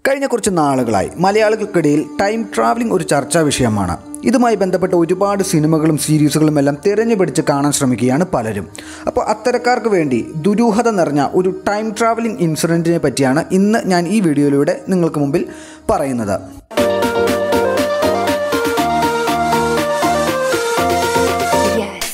കഴിഞ്ഞ കുറച്ച് നാളുകളായി മലയാളികൾക്കിടയിൽ ടൈം ട്രാവലിംഗ് ഒരു ചർച്ചാ വിഷയമാണ് ഇതുമായി ബന്ധപ്പെട്ട ഒരുപാട് സിനിമകളും സീരീസുകളും എല്ലാം തിരഞ്ഞു പിടിച്ച് കാണാൻ ശ്രമിക്കുകയാണ് പലരും അപ്പോൾ അത്തരക്കാർക്ക് വേണ്ടി ദുരൂഹത നിറഞ്ഞ ഒരു ടൈം ട്രാവലിംഗ് ഇൻസിഡൻറ്റിനെ പറ്റിയാണ് ഇന്ന് ഞാൻ ഈ വീഡിയോയിലൂടെ നിങ്ങൾക്ക് മുമ്പിൽ പറയുന്നത് Yes.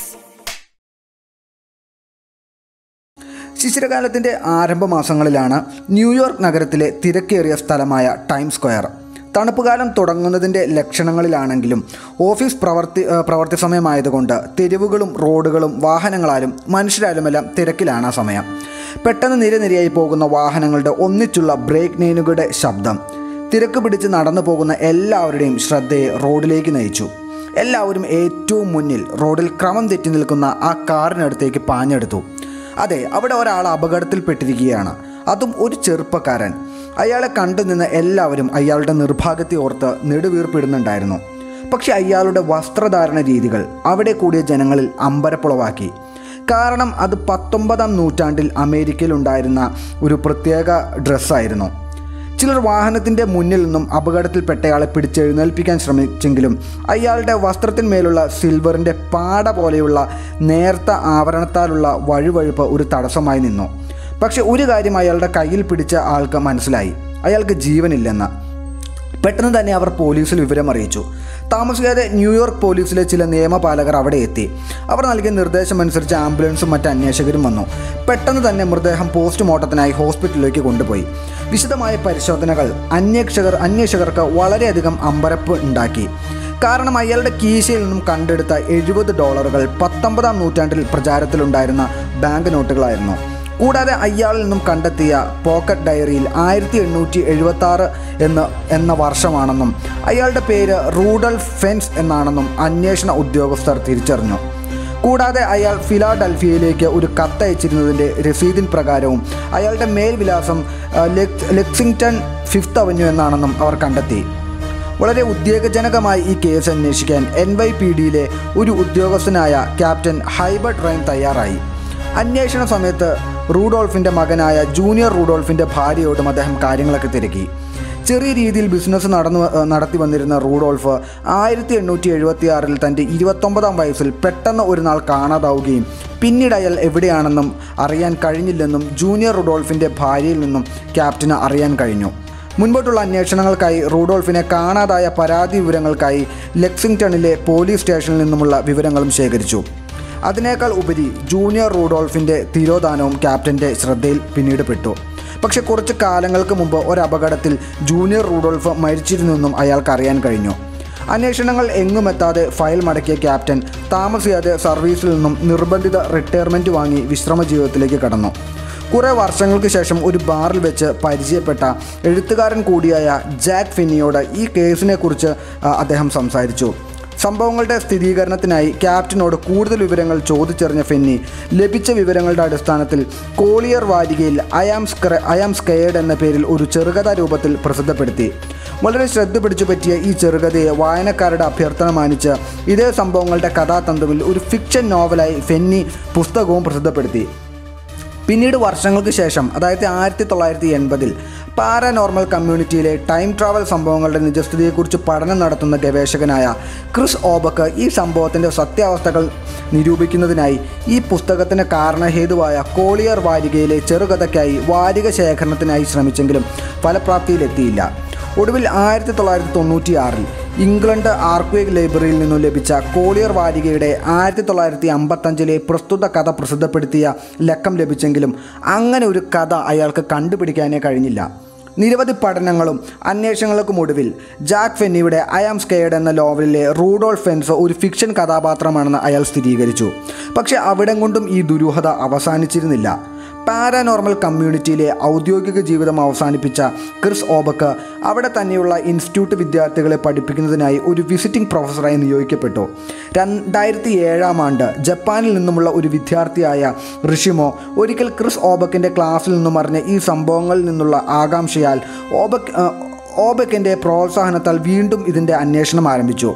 ശിശിരകാലത്തിൻ്റെ ആരംഭ മാസങ്ങളിലാണ് ന്യൂയോർക്ക് നഗരത്തിലെ തിരക്കേറിയ സ്ഥലമായ ടൈം സ്ക്വയർ തണുപ്പുകാലം തുടങ്ങുന്നതിൻ്റെ ലക്ഷണങ്ങളിലാണെങ്കിലും ഓഫീസ് പ്രവർത്തി ഏ, പ്രവർത്തി സമയമായതുകൊണ്ട് തെരുവുകളും റോഡുകളും വാഹനങ്ങളാലും മനുഷ്യരാലുമെല്ലാം തിരക്കിലാണ് ആ സമയം പെട്ടെന്ന് നിരനിരയായി പോകുന്ന വാഹനങ്ങളുടെ ഒന്നിച്ചുള്ള ബ്രേക്ക് ലൈനുകളുടെ ശബ്ദം തിരക്ക് പിടിച്ച് നടന്നു പോകുന്ന എല്ലാവരുടെയും ശ്രദ്ധയെ റോഡിലേക്ക് നയിച്ചു എല്ലാവരും ഏറ്റവും മുന്നിൽ റോഡിൽ ക്രമം തെറ്റി നിൽക്കുന്ന ആ കാറിനടുത്തേക്ക് പാഞ്ഞെടുത്തു അതെ അവിടെ ഒരാൾ അപകടത്തിൽപ്പെട്ടിരിക്കുകയാണ് അതും ഒരു ചെറുപ്പക്കാരൻ അയാളെ കണ്ടു നിന്ന് എല്ലാവരും അയാളുടെ നിർഭാഗ്യത്തെ ഓർത്ത് നെടുവീർപ്പിടുന്നുണ്ടായിരുന്നു പക്ഷെ അയാളുടെ വസ്ത്രധാരണ രീതികൾ അവിടെ കൂടിയ ജനങ്ങളിൽ അമ്പരപ്പുളവാക്കി കാരണം അത് പത്തൊമ്പതാം നൂറ്റാണ്ടിൽ അമേരിക്കയിൽ ഉണ്ടായിരുന്ന ഒരു പ്രത്യേക ഡ്രസ്സായിരുന്നു ചിലർ വാഹനത്തിൻ്റെ മുന്നിൽ നിന്നും അപകടത്തിൽപ്പെട്ടയാളെ പിടിച്ചെഴുന്നേൽപ്പിക്കാൻ ശ്രമിച്ചെങ്കിലും അയാളുടെ വസ്ത്രത്തിന്മേലുള്ള സിൽവറിൻ്റെ പാട പോലെയുള്ള നേർത്ത ആവരണത്താലുള്ള വഴുവഴുപ്പ് ഒരു തടസ്സമായി നിന്നു പക്ഷെ ഒരു കാര്യം അയാളുടെ കയ്യിൽ പിടിച്ച ആൾക്ക് മനസ്സിലായി അയാൾക്ക് ജീവനില്ലെന്ന് പെട്ടെന്ന് തന്നെ അവർ പോലീസിൽ വിവരം അറിയിച്ചു താമസിയാതെ ന്യൂയോർക്ക് പോലീസിലെ ചില നിയമപാലകർ അവിടെ എത്തി അവർ നൽകിയ നിർദ്ദേശമനുസരിച്ച് ആംബുലൻസും മറ്റ് അന്വേഷകരും വന്നു പെട്ടെന്ന് തന്നെ മൃതദേഹം പോസ്റ്റ്മോർട്ടത്തിനായി ഹോസ്പിറ്റലിലേക്ക് കൊണ്ടുപോയി വിശദമായ പരിശോധനകൾ അന്വേഷകർ അന്വേഷകർക്ക് വളരെയധികം അമ്പരപ്പ് ഉണ്ടാക്കി കാരണം അയാളുടെ കീശയിൽ നിന്നും കണ്ടെടുത്ത എഴുപത് ഡോളറുകൾ പത്തൊമ്പതാം നൂറ്റാണ്ടിൽ പ്രചാരത്തിലുണ്ടായിരുന്ന ബാങ്ക് നോട്ടുകളായിരുന്നു കൂടാതെ അയാളിൽ നിന്നും കണ്ടെത്തിയ പോക്കറ്റ് ഡയറിയിൽ ആയിരത്തി എണ്ണൂറ്റി എഴുപത്തി ആറ് എന്ന് എന്ന വർഷമാണെന്നും അയാളുടെ പേര് റൂഡൽ ഫെൻസ് എന്നാണെന്നും അന്വേഷണ ഉദ്യോഗസ്ഥർ തിരിച്ചറിഞ്ഞു കൂടാതെ അയാൾ ഫിലാഡൽഫിയയിലേക്ക് ഒരു കത്തയച്ചിരുന്നതിൻ്റെ രസീതിൻ പ്രകാരവും അയാളുടെ മേൽവിലാസം ആ, ലെക്- ലെക്സിംഗ്ടൺ ഫിഫ്ത്ത് അവന്യൂ എന്നാണെന്നും അവർ കണ്ടെത്തി വളരെ ഉദ്വേഗജനകമായി ഈ കേസ് അന്വേഷിക്കാൻ എൻ വൈ പി ഡിയിലെ ഒരു ഉദ്യോഗസ്ഥനായ ക്യാപ്റ്റൻ ഹൈബർട്ട് റൈൻ തയ്യാറായി അന്വേഷണ സമയത്ത് റൂഡോൾഫിൻ്റെ മകനായ ജൂനിയർ റൂഡോൾഫിൻ്റെ ഭാര്യയോടും അദ്ദേഹം കാര്യങ്ങളൊക്കെ തിരക്കി ചെറിയ രീതിയിൽ ബിസിനസ് നടന്നു ഏഹ് നടത്തി വന്നിരുന്ന റൂഡോൾഫ് ആയിരത്തി എണ്ണൂറ്റി എഴുപത്തി ആറിൽ തൻ്റെ ഇരുപത്തൊമ്പതാം വയസ്സിൽ പെട്ടെന്ന് ഒരു നാൾ കാണാതാവുകയും പിന്നീട് അയാൾ എവിടെയാണെന്നും അറിയാൻ കഴിഞ്ഞില്ലെന്നും ജൂനിയർ റൂഡോൾഫിൻ്റെ ഭാര്യയിൽ നിന്നും ക്യാപ്റ്റന് അറിയാൻ കഴിഞ്ഞു മുൻപോട്ടുള്ള അന്വേഷണങ്ങൾക്കായി റൂഡോൾഫിനെ കാണാതായ പരാതി വിവരങ്ങൾക്കായി ലെക്സിംഗ്ടണിലെ പോലീസ് സ്റ്റേഷനിൽ നിന്നുമുള്ള വിവരങ്ങളും ശേഖരിച്ചു അതിനേക്കാൾ ഉപരി ജൂനിയർ റൂഡോൾഫിൻ്റെ തിരോധാനവും ക്യാപ്റ്റൻ്റെ ശ്രദ്ധയിൽ പിന്നീട് പെട്ടു പക്ഷെ കുറച്ച് കാലങ്ങൾക്ക് മുമ്പ് ഒരപകടത്തിൽ ജൂനിയർ റൂഡോൾഫ് മരിച്ചിരുന്നെന്നും അയാൾക്ക് അറിയാൻ കഴിഞ്ഞു അന്വേഷണങ്ങൾ എങ്ങുമെത്താതെ ഫയൽ മടക്കിയ ക്യാപ്റ്റൻ താമസിയാതെ സർവീസിൽ നിന്നും നിർബന്ധിത റിട്ടയർമെൻറ്റ് വാങ്ങി വിശ്രമ ജീവിതത്തിലേക്ക് കടന്നു കുറേ വർഷങ്ങൾക്ക് ശേഷം ഒരു ബാറിൽ വെച്ച് പരിചയപ്പെട്ട എഴുത്തുകാരൻ കൂടിയായ ജാക്ക് ഫിന്നിയോട് ഈ കേസിനെക്കുറിച്ച് ആ, അദ്ദേഹം സംസാരിച്ചു സംഭവങ്ങളുടെ സ്ഥിരീകരണത്തിനായി ക്യാപ്റ്റനോട് കൂടുതൽ വിവരങ്ങൾ ചോദിച്ചറിഞ്ഞ ഫെന്നി ലഭിച്ച വിവരങ്ങളുടെ അടിസ്ഥാനത്തിൽ കോളിയർ വാരികയിൽ അയാം സ്ക്ര അയാം സ്കയേഡ് എന്ന പേരിൽ ഒരു ചെറുകഥ രൂപത്തിൽ പ്രസിദ്ധപ്പെടുത്തി വളരെ ശ്രദ്ധ പിടിച്ചു പറ്റിയ ഈ ചെറുകഥയെ വായനക്കാരുടെ അഭ്യർത്ഥന മാനിച്ച് ഇതേ സംഭവങ്ങളുടെ കഥാതന്തുവിൽ ഒരു ഫിക്ഷൻ നോവലായി ഫെന്നി പുസ്തകവും പ്രസിദ്ധപ്പെടുത്തി പിന്നീട് വർഷങ്ങൾക്ക് ശേഷം അതായത് ആയിരത്തി തൊള്ളായിരത്തി എൺപതിൽ പാരാനോർമൽ കമ്മ്യൂണിറ്റിയിലെ ടൈം ട്രാവൽ സംഭവങ്ങളുടെ നിജസ്ഥിതിയെക്കുറിച്ച് പഠനം നടത്തുന്ന ഗവേഷകനായ ക്രിസ് ഓബക്ക് ഈ സംഭവത്തിൻ്റെ സത്യാവസ്ഥകൾ നിരൂപിക്കുന്നതിനായി ഈ പുസ്തകത്തിന് കാരണഹേതുവായ കോളിയർ വാരികയിലെ ചെറുകഥയ്ക്കായി വാരിക ശേഖരണത്തിനായി ശ്രമിച്ചെങ്കിലും ഫലപ്രാപ്തിയിലെത്തിയില്ല ഒടുവിൽ ആയിരത്തി തൊള്ളായിരത്തി തൊണ്ണൂറ്റി ആറിൽ ഇംഗ്ലണ്ട് ആർക്വേഗ് ലൈബ്രറിയിൽ നിന്നും ലഭിച്ച കോളിയർ വാരികയുടെ ആയിരത്തി തൊള്ളായിരത്തി അമ്പത്തഞ്ചിലെ പ്രസ്തുത കഥ പ്രസിദ്ധപ്പെടുത്തിയ ലക്കം ലഭിച്ചെങ്കിലും അങ്ങനെ ഒരു കഥ അയാൾക്ക് കണ്ടുപിടിക്കാനേ കഴിഞ്ഞില്ല നിരവധി പഠനങ്ങളും അന്വേഷണങ്ങൾക്കും ഒടുവിൽ ജാക്ക് ഫെന്നിയുടെ ഐ ആം സ്കെയർഡ് എന്ന നോവലിലെ റൂഡോൾ ഫെൻസ് ഒരു ഫിക്ഷൻ കഥാപാത്രമാണെന്ന് അയാൾ സ്ഥിരീകരിച്ചു പക്ഷേ അവിടം കൊണ്ടും ഈ ദുരൂഹത അവസാനിച്ചിരുന്നില്ല പാരാനോർമൽ കമ്മ്യൂണിറ്റിയിലെ ഔദ്യോഗിക ജീവിതം അവസാനിപ്പിച്ച ക്രിസ് ഓബക്ക് അവിടെ തന്നെയുള്ള ഇൻസ്റ്റിറ്റ്യൂട്ട് വിദ്യാർത്ഥികളെ പഠിപ്പിക്കുന്നതിനായി ഒരു വിസിറ്റിംഗ് പ്രൊഫസറായി നിയോഗിക്കപ്പെട്ടു രണ്ടായിരത്തി ഏഴാം ആണ്ട് ജപ്പാനിൽ നിന്നുമുള്ള ഒരു വിദ്യാർത്ഥിയായ ഋഷിമോ ഒരിക്കൽ ക്രിസ് ഓബക്കിൻ്റെ ക്ലാസ്സിൽ നിന്നും അറിഞ്ഞ ഈ സംഭവങ്ങളിൽ നിന്നുള്ള ആകാംക്ഷയാൽ ഓബക്ക് ആ, ഓബക്കിൻ്റെ പ്രോത്സാഹനത്താൽ വീണ്ടും ഇതിൻ്റെ അന്വേഷണം ആരംഭിച്ചു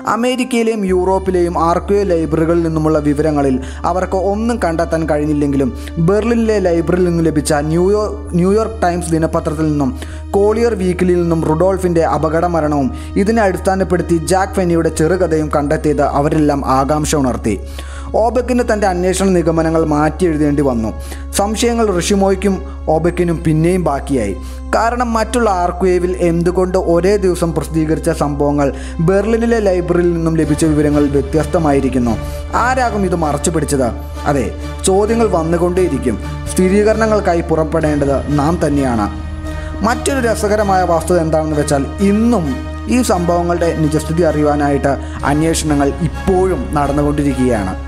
അമേരിക്കയിലെയും യൂറോപ്പിലെയും ആർക്കിയോ ലൈബ്രറികളിൽ നിന്നുമുള്ള വിവരങ്ങളിൽ അവർക്ക് ഒന്നും കണ്ടെത്താൻ കഴിഞ്ഞില്ലെങ്കിലും ബെർലിനിലെ ലൈബ്രറിയിൽ നിന്നും ലഭിച്ച ന്യൂയോർക്ക് ന്യൂയോർക്ക് ടൈംസ് ദിനപത്രത്തിൽ നിന്നും കോളിയർ വീക്കിലിയിൽ നിന്നും റുഡോൾഫിൻ്റെ അപകട മരണവും ഇതിനെ അടിസ്ഥാനപ്പെടുത്തി ജാക്ക് ഫെന്നിയുടെ ചെറുകഥയും കണ്ടെത്തിയത് അവരെല്ലാം ആകാംക്ഷ ഉണർത്തി ഓബക്കിന് തൻ്റെ അന്വേഷണ നിഗമനങ്ങൾ മാറ്റി എഴുതേണ്ടി വന്നു സംശയങ്ങൾ ഋഷിമോയ്ക്കും ഓബക്കിനും പിന്നെയും ബാക്കിയായി കാരണം മറ്റുള്ള ആർക്കുവേവിൽ എന്തുകൊണ്ട് ഒരേ ദിവസം പ്രസിദ്ധീകരിച്ച സംഭവങ്ങൾ ബെർലിനിലെ ലൈബ്രറിയിൽ നിന്നും ലഭിച്ച വിവരങ്ങൾ വ്യത്യസ്തമായിരിക്കുന്നു ആരാകും ഇത് മറച്ചു പിടിച്ചത് അതെ ചോദ്യങ്ങൾ വന്നുകൊണ്ടേയിരിക്കും സ്ഥിരീകരണങ്ങൾക്കായി പുറപ്പെടേണ്ടത് നാം തന്നെയാണ് മറ്റൊരു രസകരമായ വസ്തുത എന്താണെന്ന് വെച്ചാൽ ഇന്നും ഈ സംഭവങ്ങളുടെ നിജസ്ഥിതി അറിയുവാനായിട്ട് അന്വേഷണങ്ങൾ ഇപ്പോഴും നടന്നുകൊണ്ടിരിക്കുകയാണ്